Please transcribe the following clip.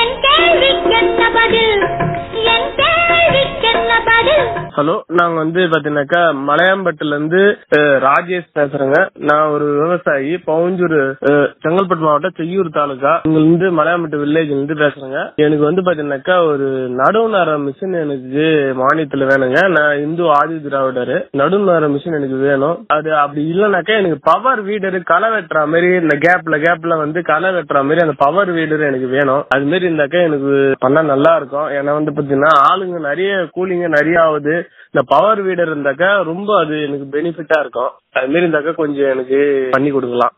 என் கேள்விக்கென்ன பதில் என் கேள்விக்கென்ன பதில் ஹலோ நாங்க வந்து பாத்தீங்கன்னாக்கா மலையாம்பட்டுல இருந்து அஹ், ராஜேஷ் பேசுறேங்க நான் ஒரு விவசாயி பவுஞ்சூர் அஹ், செங்கல்பட்டு மாவட்டம் செய்யூர் தாலுகா இங்க இருந்து மலையாம்பட்டு வில்லேஜ்ல இருந்து பேசுறேங்க எனக்கு வந்து பாத்தீங்கன்னாக்கா ஒரு நடுவுநர மிஷின் எனக்கு மானியத்துல வேணுங்க நான் இந்து ஆதி திராவிடரு நடுவுநர மிஷின் எனக்கு வேணும் அது அப்படி இல்லைனாக்கா எனக்கு பவர் வீடரு களை வெட்டுற மாதிரி இந்த கேப்ல கேப்ல வந்து களை வெட்டுற மாதிரி அந்த பவர் வீடர் எனக்கு வேணும் அது மாதிரி இருந்தாக்கா எனக்கு பண்ணா நல்லா இருக்கும் ஏன்னா வந்து பாத்தீங்கன்னா ஆளுங்க நிறைய கூலிங்க நிறைய ஆகுது இந்த பவர் வீடர் இருந்தாக்கா ரொம்ப அது எனக்கு பெனிஃபிட்டா இருக்கும் அது மாதிரி இருந்தாக்கா கொஞ்சம் எனக்கு பண்ணி கொடுக்கலாம்